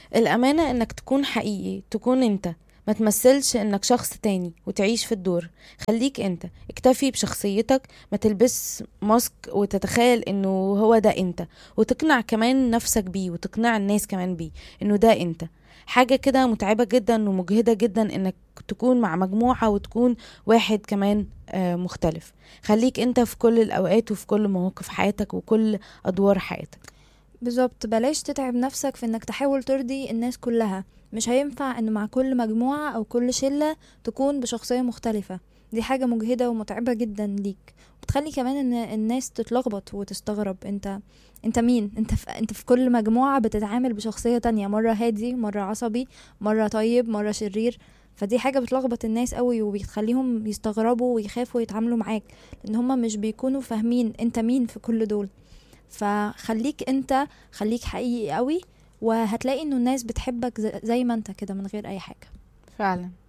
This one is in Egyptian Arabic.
الأمانة إنك تكون حقيقي تكون أنت ما تمثلش إنك شخص تاني وتعيش في الدور خليك أنت اكتفي بشخصيتك ما تلبس ماسك وتتخيل إنه هو ده أنت وتقنع كمان نفسك بيه وتقنع الناس كمان بيه إنه ده أنت حاجة كده متعبة جدا ومجهدة جدا إنك تكون مع مجموعة وتكون واحد كمان آه، مختلف خليك أنت في كل الأوقات وفي كل مواقف حياتك وكل أدوار حياتك بالظبط بلاش تتعب نفسك في انك تحاول ترضي الناس كلها مش هينفع ان مع كل مجموعة او كل شلة تكون بشخصية مختلفة دي حاجة مجهدة ومتعبة جدا ليك بتخلي كمان ان الناس تتلخبط وتستغرب انت انت مين انت في... انت في كل مجموعة بتتعامل بشخصية تانية مرة هادي مرة عصبي مرة طيب مرة شرير فدي حاجة بتلخبط الناس قوي وبتخليهم يستغربوا ويخافوا يتعاملوا معاك لان هما مش بيكونوا فاهمين انت مين في كل دول فخليك انت خليك حقيقي قوي وهتلاقي انه الناس بتحبك ز- زي ما انت كده من غير اي حاجة فعلا